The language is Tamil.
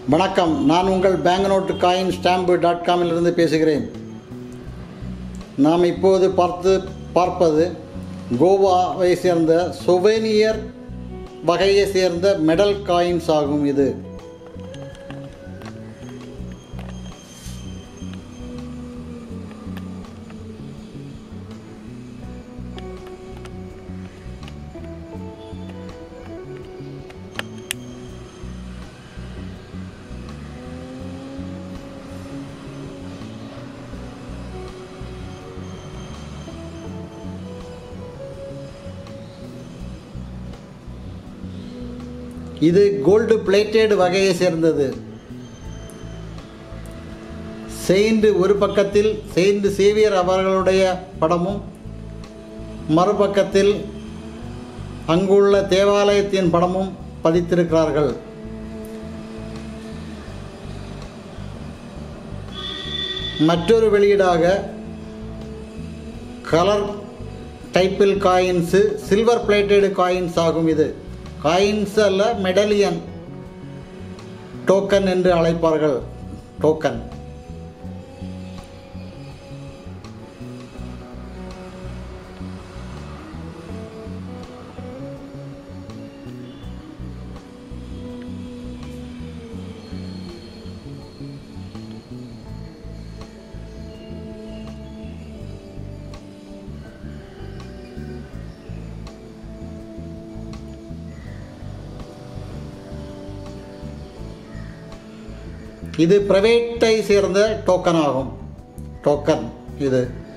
வணக்கம் நான் உங்கள் பேங்க் நோட்டு காயின் ஸ்டாம்பு டாட் காமிலிருந்து பேசுகிறேன் நாம் இப்போது பார்த்து பார்ப்பது கோவாவை சேர்ந்த சொவேனியர் வகையை சேர்ந்த மெடல் காயின்ஸ் ஆகும் இது இது கோல்டு பிளேட்டட் வகையை சேர்ந்தது செயின்ட் ஒரு பக்கத்தில் செயின்ட் சேவியர் அவர்களுடைய படமும் மறுபக்கத்தில் அங்குள்ள தேவாலயத்தின் படமும் பதித்திருக்கிறார்கள் மற்றொரு வெளியீடாக கலர் டைப்பில் காயின்ஸு சில்வர் பிளேட்டட் காயின்ஸ் ஆகும் இது காயின்ஸ் அல்ல மெடலியன் டோக்கன் என்று அழைப்பார்கள் டோக்கன் இது பிரைவேட்டை சேர்ந்த டோக்கன் ஆகும் டோக்கன் இது